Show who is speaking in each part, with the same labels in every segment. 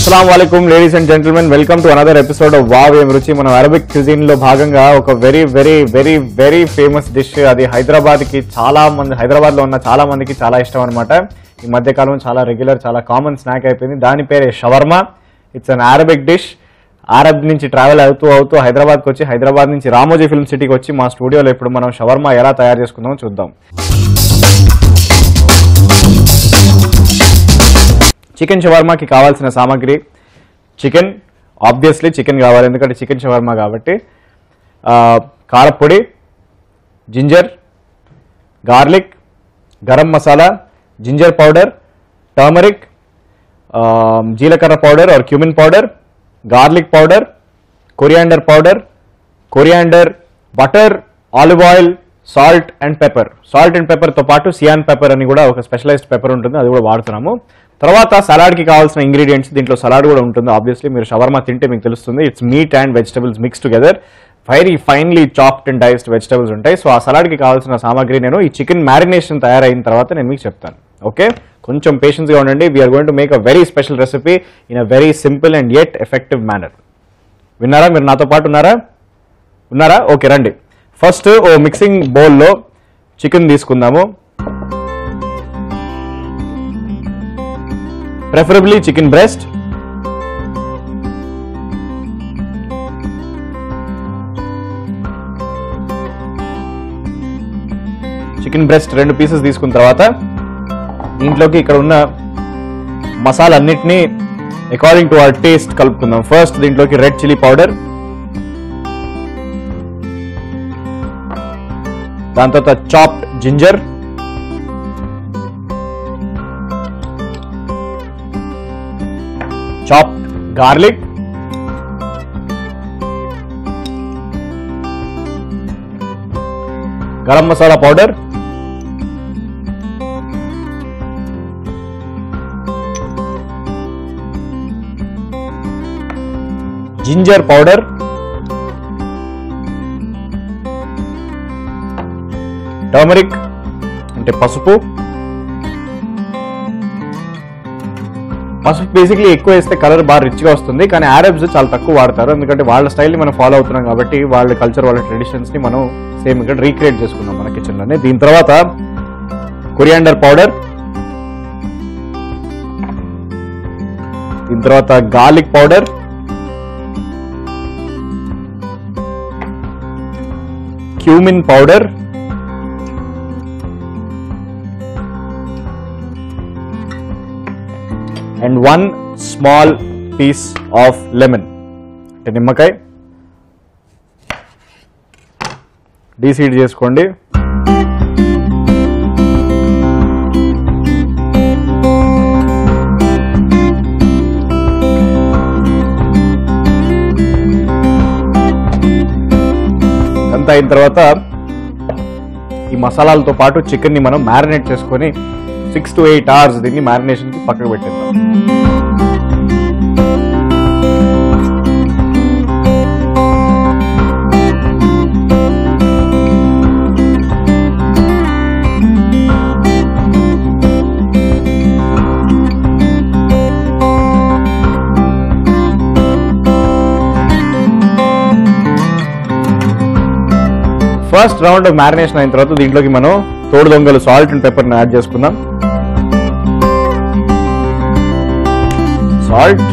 Speaker 1: అస్సలం వాలేకుమ్ ladies and gentlemen welcome to another episode of wow ఏం రుచి మన అరబిక్ క్యూజిన్ లో భాగంగా ఒక very very very very famous dish అది హైదరాబాద్ కి చాలా మంది హైదరాబాద్ లో ఉన్న చాలా మందికి చాలా ఇష్టం అనమాట ఈ మధ్య కాలం చాలా రెగ్యులర్ చాలా కామన్ స్నాక్ అయిపోయింది దాని పేరే shawarma it's an Arabic dish Arab నుంచి ట్రావెల్ అవుతూ అవుతూ హైదరాబాద్కి వచ్చి హైదరాబాద్ నుంచి రామోజీ ఫిల్మ్ సిటీకి వచ్చి మా స్టూడియోలో ఇప్పుడు మనం షవర్మా ఎలా తయారు చేసుకుందామో చూద్దాం చికెన్ షవర్మాకి కావాల్సిన సామాగ్రి చికెన్ ఆబ్వియస్లీ చికెన్ కావాలి ఎందుకంటే చికెన్ షవర్మా కాబట్టి ఆ, కారప్పొడి ginger garlic garam masala ginger powder turmeric జీలకర్ర powder or cumin powder garlic powder coriander powder coriander butter olive oil salt and pepper salt and పెప్పర్తో పాటు సియాన్ పెప్పర్ అని కూడా ఒక స్పెషలైజ్డ్ పెప్పర్ ఉంటుంది అది కూడా వాడుతున్నాము తర్వాత సలాడ్కి కావాల్సిన ఇంగ్రీడియంట్స్ దీంట్లో సలాడ్ కూడా ఉంటుంది ఆబ్వియస్లీ మీరు షవర్మా తింటే మీకు తెలుస్తుంది it's meat and vegetables mix together very finely chopped and diced vegetables ఉంటాయి సో ఆ సలాడ్కి కావాల్సిన సామాగ్రి నేను ఈ చికెన్ మ్యారినేషన్ తయారైన తర్వాత నేను మీకు చెప్తాను ఓకే కొంచెం పేషెన్స్గా ఉండండి we are going to make a very special recipe in a very simple and yet effective manner విన్నారా మీరు నాతో పాటు ఉన్నారా ఉన్నారా ఓకే రండి ఫస్ట్ ఓ మిక్సింగ్ బౌల్లో చికెన్ తీసుకుందాము preferably chicken breast chicken breast రెండు పీసెస్ తీసుకున్న తర్వాత దీంట్లోకి ఇక్కడ ఉన్న మసాలా అన్నిటినీ అకార్డింగ్ టు అవర్ టేస్ట్ కలుపుకుందాం ఫస్ట్ దీంట్లోకి రెడ్ చిల్లీ పౌడర్ దాని తర్వాత chopped ginger chopped garlic garam masala powder ginger powder turmeric అంటే పసుపు పసుపు బేసిక్లీ ఎక్కువ వేస్తే కలర్ బాగా రిచ్గా వస్తుంది కానీ అరబ్స్ చాలా తక్కువ వాడతారు ఎందుకంటే వాళ్ళ స్టైల్ని మనం ఫాలో అవుతున్నాం కాబట్టి వాళ్ళ కల్చర్ వాళ్ళ ట్రెడిషన్స్ని మనం సేమ్ ఇక్కడ రీక్రియేట్ చేసుకున్నాం మన కిచెన్లోనే దీని తర్వాత కొరియాండర్ పౌడర్ దీని తర్వాత garlic powder cumin powder and one small piece of lemon అంటే నిమ్మకాయ డీసీడ్ చేసుకోండి అంతా అయిన తర్వాత ఈ మసాలాలతో పాటు చికెన్ ని మనం మ్యారినేట్ చేసుకొని సిక్స్ టు ఎయిట్ అవర్స్ దీన్ని మ్యారినేషన్ కి పక్కకు పెట్టేద్దాం ఫస్ట్ రౌండ్ మ్యారినేషన్ అయిన తర్వాత దీంట్లోకి మనం తోడు దొంగలు సాల్ట్ అండ్ పెప్పర్ యాడ్ చేసుకుందాం salt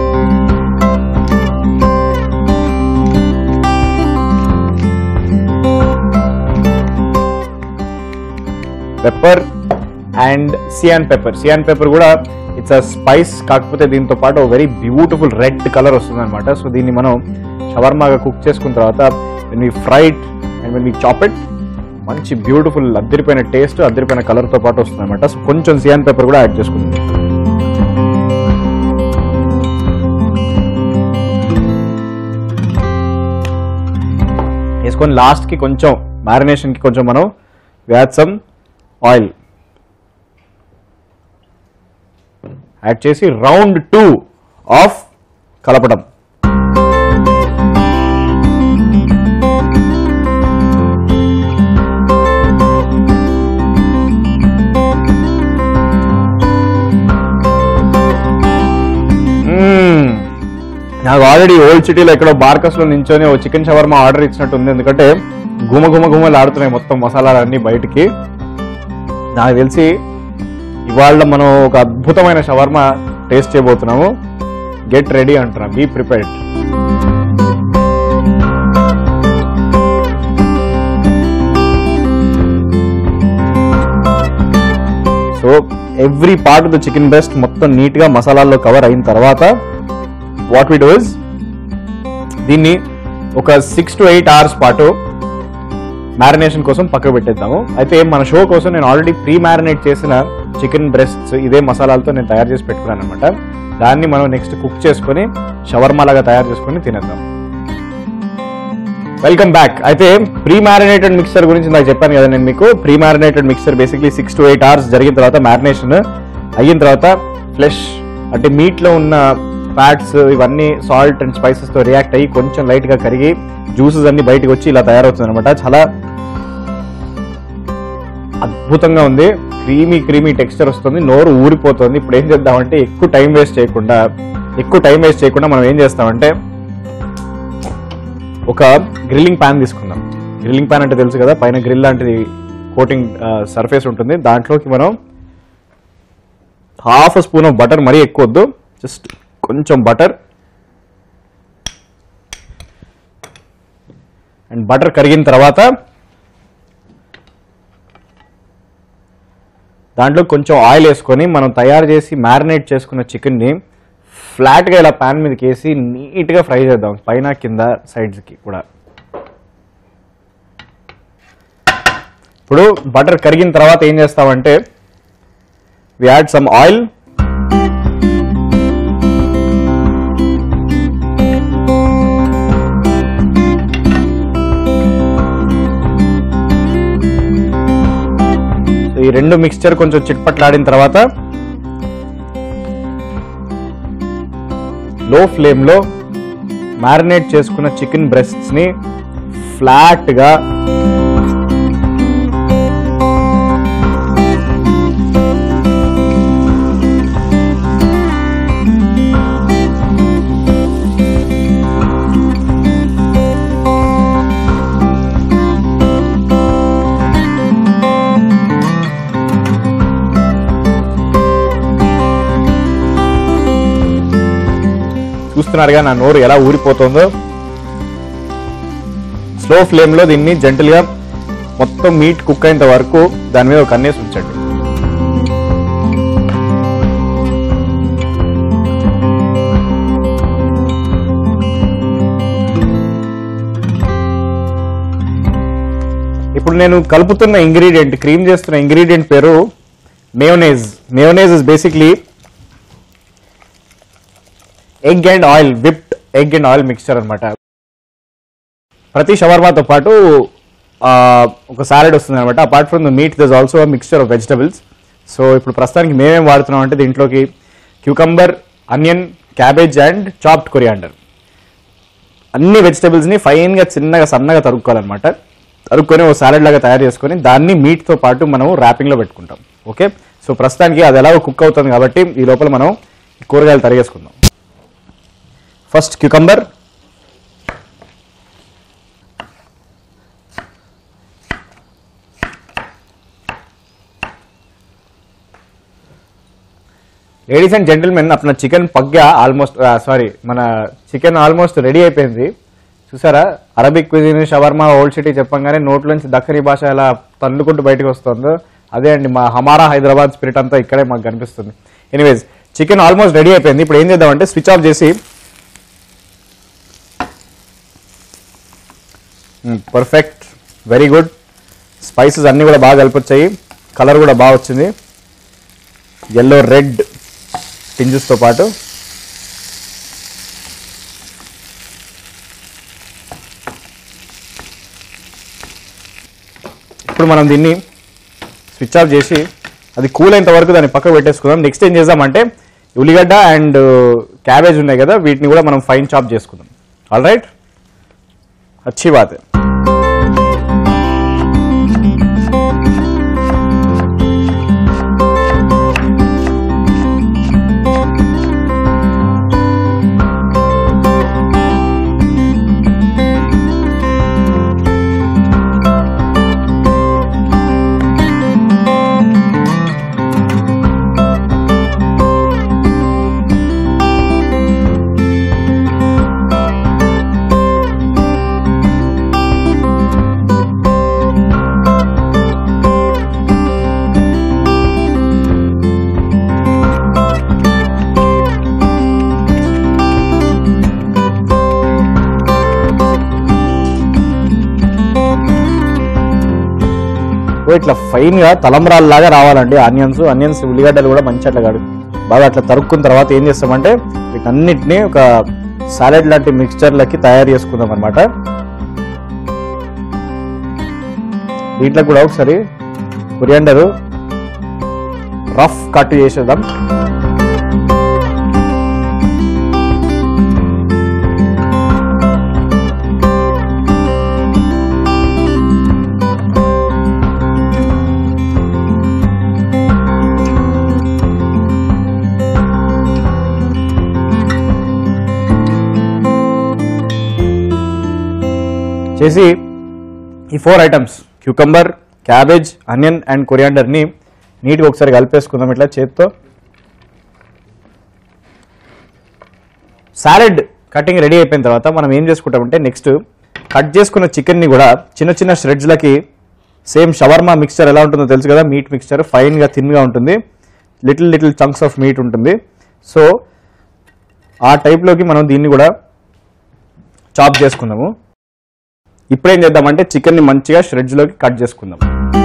Speaker 1: pepper and cayenne pepper cayenne pepper కూడా ఇట్స్ అ స్పైస్ కాకపోతే దీంతో పాటు వెరీ బ్యూటిఫుల్ రెడ్ కలర్ వస్తుంది అనమాట సో దీన్ని మనం షవర్మాగా కుక్ చేసుకున్న తర్వాత when we fried and when we chop it మంచి బ్యూటిఫుల్ అద్దరిపోయిన టేస్ట్ అద్దరిపోయిన కలర్తో పాటు వస్తుంది అనమాట సో కొంచెం సియాన్ పెప్పర్ కూడా యాడ్ చేసుకుందాం వేసుకొని లాస్ట్కి కొంచెం మ్యారినేషన్కి కొంచెం మనం యాడ్ సమ్ ఆయిల్ యాడ్ చేసి రౌండ్ టూ ఆఫ్ కలపడం మ్మ్. నాకు ఆల్రెడీ ఓల్డ్ సిటీలో ఎక్కడో బార్కస్లో నించొని ఓ చికెన్ షవర్మా ఆర్డర్ ఇచ్చినట్టు ఉంది ఎందుకంటే గుమ గుమ గుమలు ఆడుతున్నాయి మొత్తం మసాలాలు అన్నీ బయటికి నాకు తెలిసి ఇవాళ మనం ఒక అద్భుతమైన షవర్మా టేస్ట్ చేయబోతున్నాము గెట్ రెడీ అంటున్నా be prepared so every part of the chicken breast మొత్తం నీట్గా మసాలాల్లో కవర్ అయిన తర్వాత వాట్ వి డూ ఇస్ దీన్ని ఒక సిక్స్ టు ఎయిట్ అవర్స్ పాటు మ్యారినేషన్ కోసం పక్కకు పెట్టేద్దాము అయితే మన షో కోసం నేను ఆల్రెడీ ప్రీ మ్యారినేట్ చేసిన చికెన్ బ్రెస్ట్స్ ఇదే మసాలాలతో నేను తయారు చేసి పెట్టుకున్నాను అనమాట దాన్ని మనం నెక్స్ట్ కుక్ చేసుకొని షవర్మా లాగా తయారు చేసుకొని తినేద్దాం వెల్కమ్ బ్యాక్ అయితే ప్రీ మ్యారినేటెడ్ మిక్సర్ గురించి నాకు చెప్పాను కదా నేను మీకు pre marinated mixture basically six to eight hours జరిగిన తర్వాత మ్యారినేషన్ అయిన తర్వాత ఫ్లెష్ అంటే మీట్ లో ఉన్న ఫ్యాట్స్ ఇవన్నీ సాల్ట్ అండ్ స్పైసెస్ తో రియాక్ట్ అయ్యి కొంచెం లైట్ గా కరిగి జ్యూసెస్ అన్ని బయటకు వచ్చి ఇలా తయారవుతుంది అనమాట చాలా అద్భుతంగా ఉంది క్రీమీ క్రీమీ టెక్స్చర్ వస్తుంది నోరు ఊరిపోతుంది ఇప్పుడు ఏం చేద్దామంటే ఎక్కువ టైం వేస్ట్ చేయకుండా ఎక్కువ టైం వేస్ట్ చేయకుండా మనం ఏం చేస్తామంటే ఒక గ్రిల్లింగ్ ప్యాన్ తీసుకుందాం గ్రిల్లింగ్ ప్యాన్ అంటే తెలుసు కదా పైన గ్రిల్ లాంటిది కోటింగ్ సర్ఫేస్ ఉంటుంది దాంట్లోకి మనం హాఫ్ స్పూన్ ఆఫ్ బటర్ మరీ ఎక్కువ వద్దు జస్ట్ కొంచెం బటర్ అండ్ బటర్ కరిగిన తర్వాత దాంట్లో కొంచెం ఆయిల్ వేసుకొని మనం తయారు చేసి మ్యారినేట్ చేసుకున్న చికెన్ని ఫ్లాట్గా ఇలా ప్యాన్ మీదకి వేసి నీట్గా ఫ్రై చేద్దాం పైన కింద సైడ్స్కి కూడా ఇప్పుడు బటర్ కరిగిన తర్వాత ఏం చేస్తామంటే వి యాడ్ సమ్ ఆయిల్ ఈ రెండు మిక్స్చర్ కొంచెం చిట్పట్లాడిన తర్వాత లో ఫ్లేమ్లో మ్యారినేట్ చేసుకున్న చికెన్ బ్రెస్ట్స్ని ఫ్లాట్గా చూస్తున్నారుగా నా నోరు ఎలా ఊరిపోతుందో స్లో ఫ్లేమ్లో దీన్ని జెంటల్గా మొత్తం మీట్ కుక్ అయినంత వరకు దాని మీద ఒక కన్నేసి ఉంచండి ఇప్పుడు నేను కలుపుతున్న ఇంగ్రీడియంట్ క్రీమ్ చేస్తున్న ఇంగ్రీడియంట్ పేరు mayonnaise mayonnaise is basically egg and oil whipped egg and oil mixture అనమాట ప్రతి షవర్మాతో పాటు ఆ, ఒక సాలెడ్ వస్తుంది అనమాట apart from the meat this also mixture of vegetables so ఇప్పుడు ప్రస్తుతానికి మేమేం వాడుతున్నాం అంటే దీంట్లోకి cucumber onion cabbage and chopped coriander అన్ని వెజిటబుల్స్ని ఫైన్గా చిన్నగా సన్నగా తరుక్కోవాలన్నమాట తరుక్కొని ఓ సాలెడ్ లాగా తయారు చేసుకొని దాన్ని మీట్తో పాటు మనం ర్యాపింగ్లో పెట్టుకుంటాం ఓకే సో ప్రస్తుతానికి అది ఎలాగో కుక్ అవుతుంది కాబట్టి ఈ లోపల మనం ఈ కూరగాయలు తరిగేసుకుందాం first cucumber ladies and gentlemen అప్పుడు చికెన్ పగ్గా ఆల్మోస్ట్ సారీ మన చికెన్ ఆల్మోస్ట్ రెడీ అయిపోయింది చూసారా Arabic cuisine shawarma old city చెప్పంగానే నోట్లోంచి దక్కనీ భాష ఎలా తన్నుకుంటూ బయటకు వస్తుందో అదే అండి మా హమారా హైదరాబాద్ స్పిరిట్ అంతా ఇక్కడే మాకు కనిపిస్తుంది ఎనీవేస్ చికెన్ ఆల్మోస్ట్ రెడీ అయిపోయింది ఇప్పుడు ఏం చేద్దామంటే స్విచ్ ఆఫ్ చేసి పర్ఫెక్ట్ వెరీ గుడ్ స్పైసెస్ అన్నీ కూడా బాగా కలిపొచ్చాయి కలర్ కూడా బాగా వచ్చింది ఎల్లో రెడ్ టింజెస్తో పాటు ఇప్పుడు మనం దీన్ని స్విచ్ ఆఫ్ చేసి అది కూల్ అయినంత వరకు దాన్ని పక్కకు పెట్టేసుకుందాం నెక్స్ట్ ఏం చేద్దామంటే ఉల్లిగడ్డ అండ్ క్యాబేజ్ ఉన్నాయి కదా వీటిని కూడా మనం ఫైన్ చాప్ చేసుకుందాం ఆల్ రైట్ अच्छी बात है సో ఇట్లా ఫైన్గా తలంబరాల్లాగా రావాలండి ఆనియన్స్ ఆనియన్స్ ఉల్లిగడ్డలు కూడా మంచి అట్లా కడు బాగా అట్లా తరుక్కున్న తర్వాత ఏం చేస్తామంటే వీటన్నిటిని ఒక సాలెడ్ లాంటి మిక్స్చర్లకి తయారు చేసుకుందాం అనమాట దీంట్లో కూడా ఒకసారి కొరియాండరు రఫ్ కట్ చేసేద్దాం చేసి ఈ four items cucumber cabbage onion and కొరియాండర్ని నీట్గా ఒకసారి కలిపేసుకుందాం ఇట్లా చేత్తో సాలెడ్ కటింగ్ రెడీ అయిపోయిన తర్వాత మనం ఏం చేసుకుంటామంటే నెక్స్ట్ కట్ చేసుకున్న చికెన్ని కూడా చిన్న చిన్న ష్రెడ్స్లకి సేమ్ షవర్మా మిక్స్చర్ ఎలా ఉంటుందో తెలుసు కదా మీట్ మిక్స్చర్ ఫైన్గా థిన్గా ఉంటుంది little little chunks of meat ఉంటుంది సో ఆ టైప్లోకి మనం దీన్ని కూడా చాప్ చేసుకుందాము ఇప్పుడు ఏం చేద్దామంటే చికెన్ని మంచిగా ష్రెడ్స్లోకి కట్ చేసుకుందాం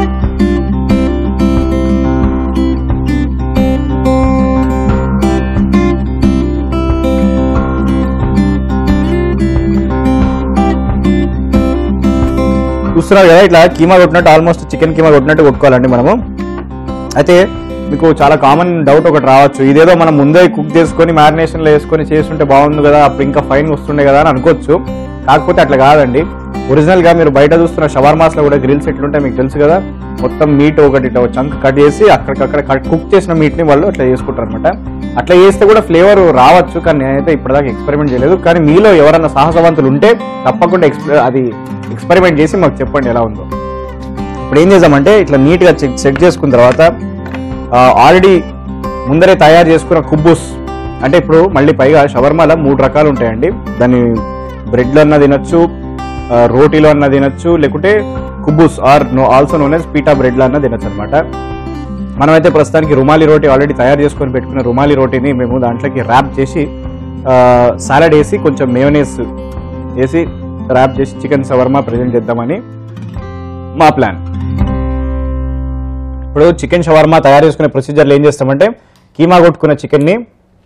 Speaker 1: చూస్తున్నారు కదా ఇట్లా కీమా కొట్టినట్టు ఆల్మోస్ట్ చికెన్ కీమా కొట్టినట్టు కొట్టుకోవాలండి మనము అయితే మీకు చాలా కామన్ డౌట్ ఒకటి రావచ్చు ఇదేదో మనం ముందే కుక్ చేసుకొని మ్యారినేషన్లో వేసుకొని చేస్తుంటే బాగుంది కదా అప్పుడు ఇంకా ఫైన్ వస్తుండే కదా అని అనుకోవచ్చు కాకపోతే అట్లా కాదండి ఒరిజినల్గా మీరు బయట చూస్తున్న షవర్మాస్లో కూడా గ్రిల్స్ ఎట్లుంటాయి మీకు తెలుసు కదా మొత్తం మీట్ ఒకటి ఇట్లా చంక్ కట్ చేసి అక్కడికక్కడ కట్ కుక్ చేసిన మీట్ని వాళ్ళు అట్లా చేసుకుంటారు అనమాట అట్లా చేస్తే కూడా ఫ్లేవర్ రావచ్చు కానీ నేనైతే ఇప్పటిదాకా ఎక్స్పెరిమెంట్ చేయలేదు కానీ మీలో ఎవరైనా సాహసవంతులు ఉంటే తప్పకుండా ఎక్స్పె అది ఎక్స్పెరిమెంట్ చేసి మాకు చెప్పండి ఎలా ఉందో ఇప్పుడు ఏం చేద్దామంటే ఇట్లా నీట్గా చెక్ చెక్ చేసుకున్న తర్వాత ఆల్రెడీ ముందరే తయారు చేసుకున్న కుబ్బూస్ అంటే ఇప్పుడు మళ్ళీ పైగా షవర్మాలో మూడు రకాలు ఉంటాయండి దాన్ని బ్రెడ్లో అన్న తినొచ్చు ఆ, రోటీలో అన్న తినొచ్చు లేకుంటే కుబ్బూస్ or no also known as pita బ్రెడ్లో అన్న తినొచ్చు అనమాట మనమైతే ప్రస్తుతానికి రుమాలి రోటీ ఆల్రెడీ తయారు చేసుకొని పెట్టుకున్న రుమాలి రోటీని మేము దాంట్లోకి ర్యాప్ చేసి సాలడ్ వేసి కొంచెం మేయోనేస్ వేసి ర్యాప్ చేసి చికెన్ సవర్మా ప్రజెంట్ చేద్దామని మా ప్లాన్ ఇప్పుడు చికెన్ షవర్మా తయారు చేసుకునే ప్రొసీజర్లో ఏం చేస్తామంటే కీమా కొట్టుకున్న చికెన్ని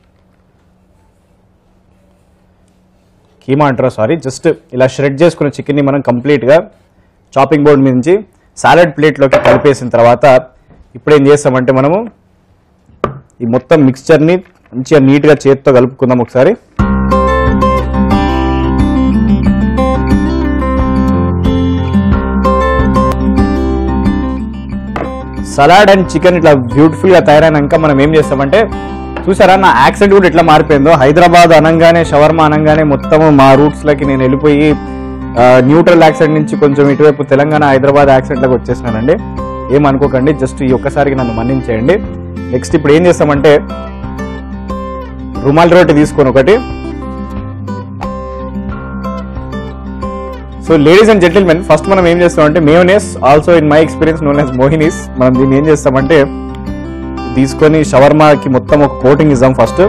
Speaker 1: కీమా అంటారా సారీ జస్ట్ ఇలా షెడ్ చేసుకున్న చికెన్ని మనం కంప్లీట్గా చాపింగ్ బోర్డ్ మీద నుంచి సాలడ్ ప్లేట్లోకి కలిపేసిన తర్వాత ఇప్పుడు ఏం చేస్తామంటే మనము ఈ మొత్తం మిక్స్చర్ని మంచిగా నీట్గా చేతితో కలుపుకుందాం ఒకసారి సలాడ్ అండ్ చికెన్ ఇట్లా బ్యూటిఫుల్ గా తయారైనాక మనం ఏం చేస్తామంటే చూసారా నా యాక్సెంట్ కూడా ఎట్లా మారిపోయిందో హైదరాబాద్ అనగానే షవర్మా అనగానే మొత్తం మా రూట్స్ లకి నేను వెళ్ళిపోయి న్యూట్రల్ యాక్సెంట్ నుంచి కొంచెం ఇటువైపు తెలంగాణ హైదరాబాద్ యాక్సెంట్ లకు వచ్చేసినానండి ఏమనుకోకండి జస్ట్ ఈ ఒక్కసారికి నన్ను మన్నించేయండి నెక్స్ట్ ఇప్పుడు ఏం చేస్తామంటే రుమాల్ రోటి తీసుకొని ఒకటి so ladies and gentlemen first మనం ఏం చేస్తామంటే mayonnaise also in my experience known as మోహినీస్ మనం దీన్ని ఏం చేస్తామంటే తీసుకొని షవర్మాకి మొత్తం ఒక కోటింగ్ ఇద్దాం ఫస్ట్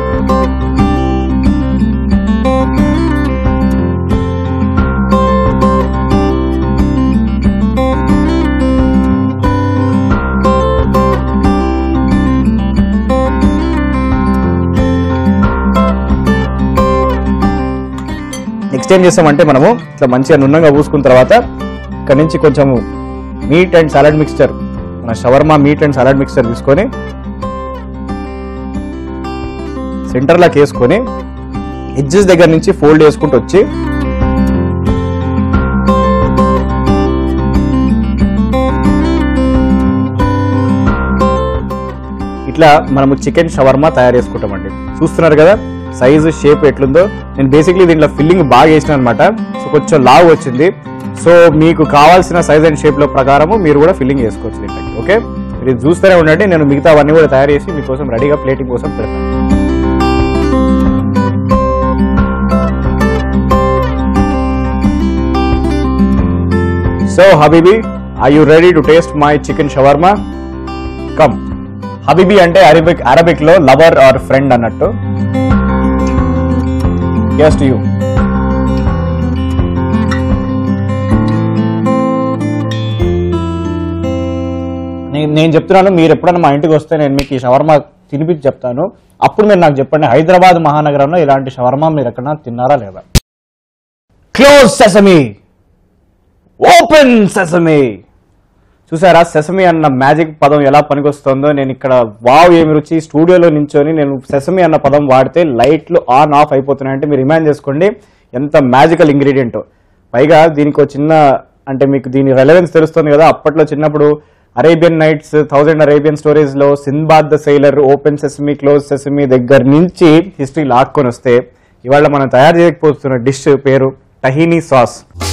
Speaker 1: నెక్స్ట్ ఏం చేస్తామంటే మనము ఇట్లా మంచిగా నున్నంగా పూసుకున్న తర్వాత ఇక్కడ నుంచి కొంచెము మీట్ అండ్ సలాడ్ మిక్స్చర్ మన shawarma meat and salad mixture తీసుకొని సెంటర్లోకి వేసుకొని ఎడ్జెస్ దగ్గర నుంచి ఫోల్డ్ చేసుకుంటూ వచ్చి ఇట్లా మనము చికెన్ షవర్మా తయారు చేసుకుంటామండి చూస్తున్నారు కదా సైజు షేప్ ఎట్లుందో నేను బేసిక్లీ దీంట్లో ఫిల్లింగ్ బాగా వేసిన అనమాట సో కొంచెం లావు వచ్చింది సో మీకు కావాల్సిన సైజ్ అండ్ షేప్ లో ప్రకారము మీరు కూడా ఫిల్లింగ్ చేసుకోవచ్చు దీంట్లోకి ఓకే మీరు ఇది చూస్తూనే ఉండండి నేను మిగతా అవన్నీ కూడా తయారు చేసి మీకోసం రెడీగా ప్లేటింగ్ కోసం పెడతాను సో హబీబీ are you ready to taste my chicken shawarma come హబీబీ అంటే అరబిక్ అరబిక్ లో లవర్ ఆర్ ఫ్రెండ్ అన్నట్టు ఎస్ యూ నేను చెప్తున్నాను మీరు ఎప్పుడైనా మా ఇంటికి వస్తే నేను మీకు ఈ షవర్మా తినిపించి చెప్తాను అప్పుడు మీరు నాకు చెప్పండి హైదరాబాద్ మహానగరంలో ఇలాంటి షవర్మా మీరు ఎక్కడన్నా తిన్నారా లేదా క్లోజ్ సెసమీ ఓపెన్ సెసమీ చూసారా సెసమి అన్న మ్యాజిక్ పదం ఎలా పనికొస్తుందో నేను ఇక్కడ వావ్ ఏమి రుచి స్టూడియోలో నించొని నేను సెసమి అన్న పదం వాడితే లైట్లు ఆన్ ఆఫ్ అయిపోతున్నాయంటే మీరు ఇమాజిన్ చేసుకోండి ఎంత మ్యాజికల్ ఇంగ్రీడియంట్ పైగా దీనికి ఒక చిన్న అంటే మీకు దీని రెలవెన్స్ తెలుస్తుంది కదా అప్పట్లో చిన్నప్పుడు Arabian nights thousand Arabian stories లో Sinbad the sailor open sesame close sesame దగ్గర నుంచి హిస్టరీ లాక్కొని వస్తే ఇవాళ మనం తయారు చేయకపోతున్న డిష్ పేరు టహీనీ సాస్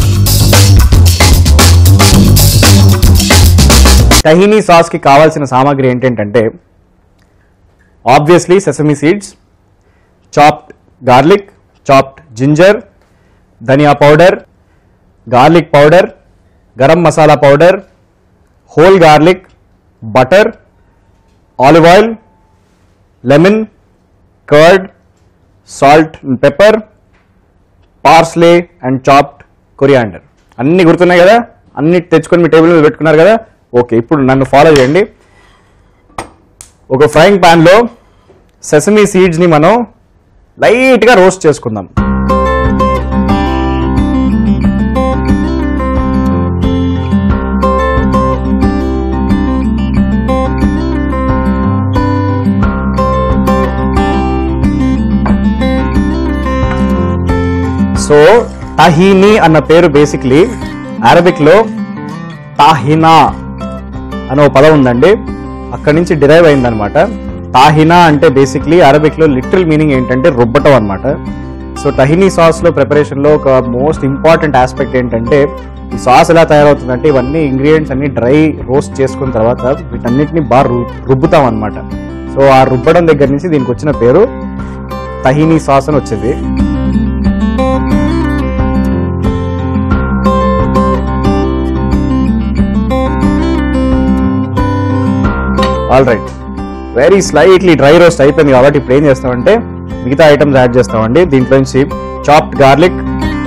Speaker 1: టహీనీ సాస్ కి కావాల్సిన సామాగ్రి ఏంటంటే obviously sesame seeds chopped garlic chopped ginger dhania powder garlic powder garam masala powder whole garlic butter olive oil lemon curd salt and pepper parsley and chopped coriander అన్ని గుర్తున్నాయి కదా అన్ని తెచ్చుకొని మీ టేబుల్ మీద పెట్టుకున్నారు కదా ఓకే ఇప్పుడు నన్ను ఫాలో చేయండి ఒక ఫ్రైయింగ్ ప్యాన్లో సెసమీ సీడ్స్ని మనం లైట్గా రోస్ట్ చేసుకుందాం సో టహీనీ అన్న పేరు బేసిక్లీ అరబిక్ లో తాహినా అనే ఒక పదం ఉందండి అక్కడి నుంచి డిరైవ్ అయిందనమాట తాహినా అంటే బేసిక్లీ అరబిక్ లో లిటరల్ మీనింగ్ ఏంటంటే రుబ్బటం అనమాట సో టహినీ సాస్ లో ప్రిపరేషన్ లో ఒక మోస్ట్ ఇంపార్టెంట్ ఆస్పెక్ట్ ఏంటంటే ఈ సాస్ ఎలా తయారవుతుందంటే ఇవన్నీ ఇంగ్రీడియంట్స్ అన్ని డ్రై రోస్ట్ చేసుకున్న తర్వాత వీటన్నిటిని బాగా రు- రుబ్బుతాం అనమాట సో ఆ రుబ్బడం దగ్గర నుంచి దీనికి వచ్చిన పేరు తహీనీ సాస్ అని వచ్చింది all right very slightly dry roast అయిపోయింది కాబట్టి ఇప్పుడు ఏం చేస్తామంటే మిగతా ఐటమ్స్ యాడ్ చేస్తామండి దీంట్లో నుంచి చాప్డ్ గార్లిక్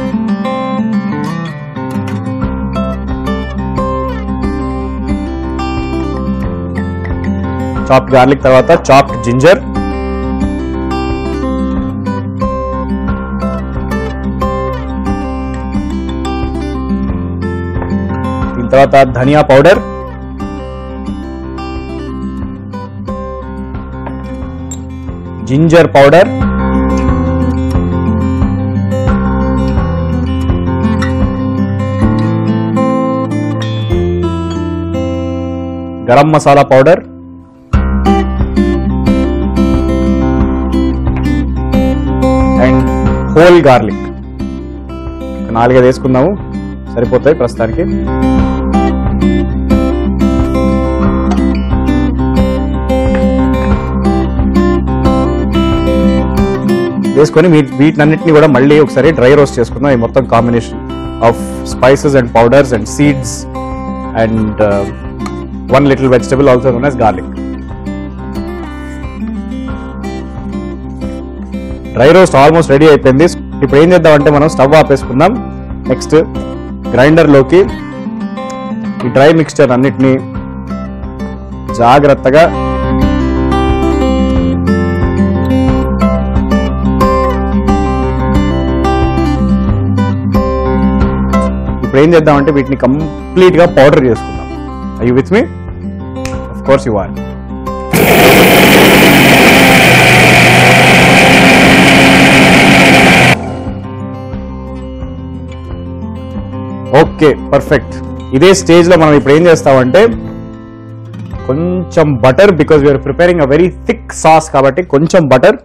Speaker 1: చాప్డ్ గార్లిక్ తర్వాత చాప్డ్ జింజర్ దీని తర్వాత dhania powder ginger powder garam masala powder and whole garlic ఒక నాలుగైదు వేసుకుందాము సరిపోతాయి ప్రస్తుతానికి వేసుకొని మీ వీటినన్నిటిని కూడా మళ్ళీ ఒకసారి డ్రై రోస్ట్ చేసుకుందాం ఈ మొత్తం combination of spices and powders and seeds and one little vegetable also known as garlic dry roast almost ready అయిపోయింది ఇప్పుడు ఏం చేద్దామంటే మనం స్టవ్ ఆపేసుకుందాం నెక్స్ట్ గ్రైండర్లోకి ఈ డ్రై మిక్స్చర్ అన్నిటినీ జాగ్రత్తగా ఇప్పుడు ఏం చేద్దామంటే వీటిని కంప్లీట్ గా పౌడర్ చేసుకుందాం I with me of course you are okay perfect ఇదే స్టేజ్ లో మనం ఇప్పుడు ఏం చేస్తామంటే కొంచెం butter because we are preparing a very thick sauce కాబట్టి కొంచెం బటర్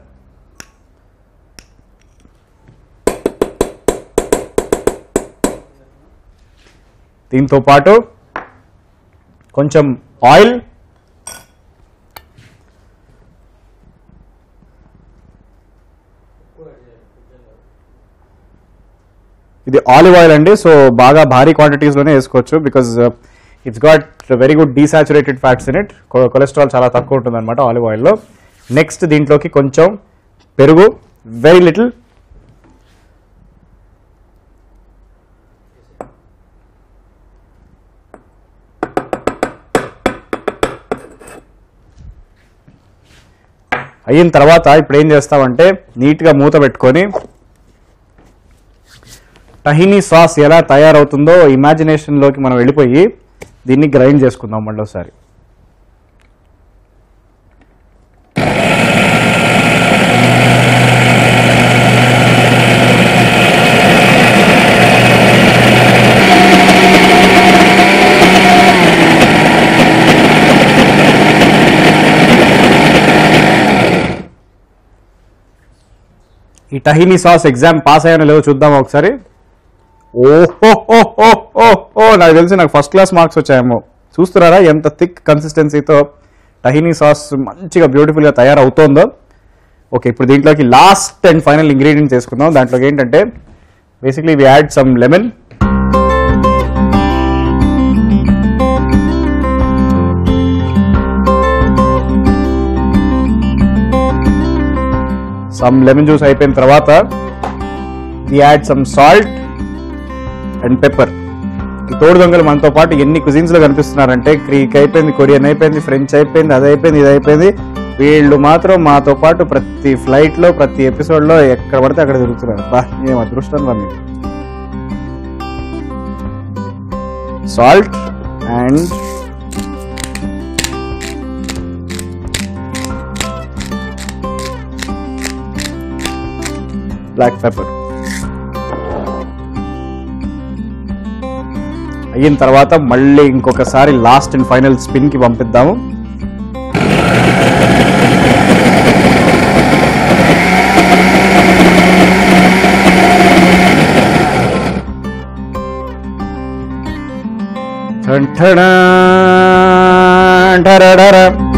Speaker 1: దీంతో పాటు కొంచెం ఆయిల్ ఇది ఆలివ్ ఆయిల్ అండి సో బాగా భారీ క్వాంటిటీస్ లోనే వేసుకోవచ్చు because it's got very good desaturated fats in it cholesterol చాలా తక్కువ ఉంటుంది అనమాట ఆలివ్ ఆయిల్లో నెక్స్ట్ దీంట్లోకి కొంచెం పెరుగు వెరీ లిటిల్ అయిన తర్వాత ఇప్పుడు ఏం చేస్తామంటే నీట్గా మూత పెట్టుకొని టహినీ సాస్ ఎలా తయారవుతుందో ఇమాజినేషన్లోకి మనం వెళ్ళిపోయి దీన్ని గ్రైండ్ చేసుకుందాం మళ్ళీ ఒకసారి ఈ టహినీ సాస్ ఎగ్జామ్ పాస్ అయ్యానో లేదో చూద్దాం ఒకసారి ఓహో నాకు తెలిసి నాకు ఫస్ట్ క్లాస్ మార్క్స్ వచ్చాయేమో చూస్తున్నారా ఎంత థిక్ కన్సిస్టెన్సీతో టహినీ సాస్ మంచిగా బ్యూటిఫుల్గా తయారవుతోందో ఓకే ఇప్పుడు దీంట్లోకి లాస్ట్ అండ్ ఫైనల్ ఇంగ్రీడియంట్స్ వేసుకుందాం దాంట్లోకి ఏంటంటే basically we add some lemon some lemon juice అయిపోయిన తర్వాత we add some salt and pepper ఈ తోడు దొంగలు మనతో పాటు ఎన్ని కుజిన్స్ లో కనిపిస్తున్నారంటే గ్రీక్ అయిపోయింది కొరియన్ అయిపోయింది ఫ్రెంచ్ అయిపోయింది అది అయిపోయింది ఇది అయిపోయింది వీళ్ళు మాత్రం మాతో పాటు ప్రతి ఫ్లైట్ లో ప్రతి ఎపిసోడ్ లో ఎక్కడ పడితే అక్కడ తిరుగుతున్నారు బా ఏం అదృష్టం రా మీకు సాల్ట్ అండ్ బ్లాక్ పెప్పర్ అయిన తర్వాత మళ్ళీ ఇంకొకసారి లాస్ట్ అండ్ ఫైనల్ స్పిన్ కి పంపిద్దాము ఠన్ ఠడా, ఠరడర.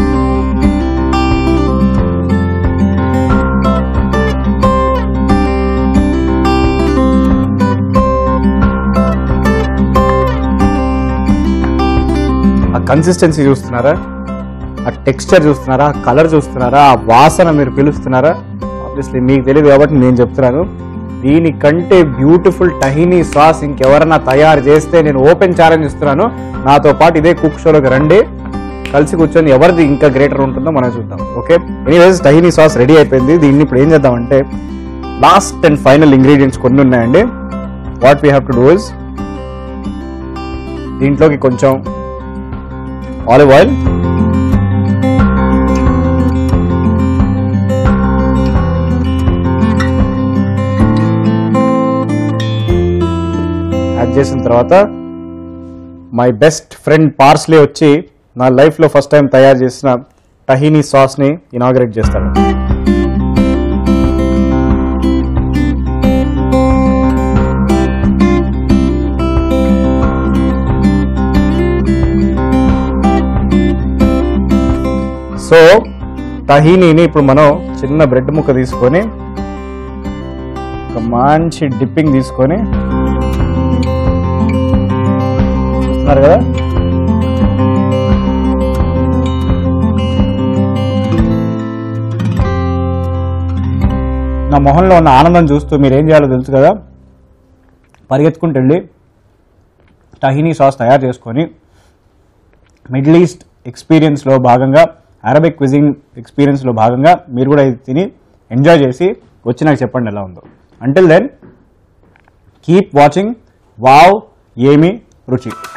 Speaker 1: ఆ కన్సిస్టెన్సీ చూస్తున్నారా ఆ టెక్స్చర్ చూస్తున్నారా ఆ కలర్ చూస్తున్నారా ఆ వాసన మీరు పిలుస్తున్నారా ఆబ్వియస్లీ మీకు తెలియదు కాబట్టి నేను చెప్తున్నాను దీనికంటే బ్యూటిఫుల్ టహినీ సాస్ ఇంకెవరన్నా తయారు చేస్తే నేను ఓపెన్ ఛాలెంజ్ ఇస్తున్నాను నాతో పాటు ఇదే కుక్ షోలోకి రండి కలిసి కూర్చొని ఎవరిది ఇంకా గ్రేటర్ ఉంటుందో మనం చూద్దాం okay anyways tahini sauce ready అయిపోయింది దీన్ని ఇప్పుడు ఏం చేద్దామంటే లాస్ట్ అండ్ ఫైనల్ ఇంగ్రీడియంట్స్ కొన్ని ఉన్నాయండి what we have to do is దీంట్లోకి కొంచెం ఆలివ్ ఆయిల్ యాడ్ చేసిన తర్వాత మై బెస్ట్ ఫ్రెండ్ పార్స్లీ వచ్చి నా లైఫ్లో ఫస్ట్ టైం తయారు చేసిన టహీనీ సాస్ని ఇనాగ్రేట్ చేస్తాడు సో టహీనీని ఇప్పుడు మనం చిన్న బ్రెడ్ ముక్క తీసుకొని ఒక మంచి డిప్పింగ్ తీసుకొని చూస్తున్నారు కదా నా మొహంలో ఉన్న ఆనందం చూస్తూ మీరు ఏం చేయాలో తెలుసు కదా పరిగెత్తుకుంటూ వెళ్ళి టహీనీ సాస్ తయారు చేసుకొని మిడిల్ ఈస్ట్ ఎక్స్పీరియన్స్లో భాగంగా అరబిక్ క్విజింగ్ ఎక్స్పీరియన్స్లో భాగంగా మీరు కూడా ఇది తిని ఎంజాయ్ చేసి వచ్చి నాకు చెప్పండి ఎలా ఉందో until then keep watching wow ఏమి రుచి